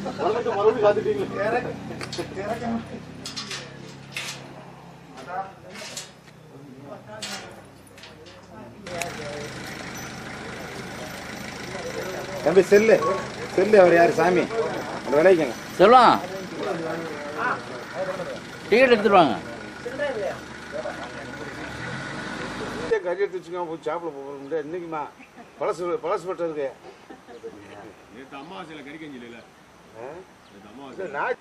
மறுபடியும் காத்துட்டீங்களே தம்பி cell cell அவர் யாரு சாமி அந்த விளைவிக்கங்க செல்வம் டிக்கெட் எடுத்துட்டு வாங்க கறி எடுத்து வச்சுக்கோங்க போய் சாப்பிட போகிறோம் இன்னைக்குமா பழசு பழசு பட்டு இருக்கு நேற்று அமாவாசையில் கறிக்கஞ்சி இல்லைல்ல ஆ? நேற்று அமாவாசை இல்ல, நான்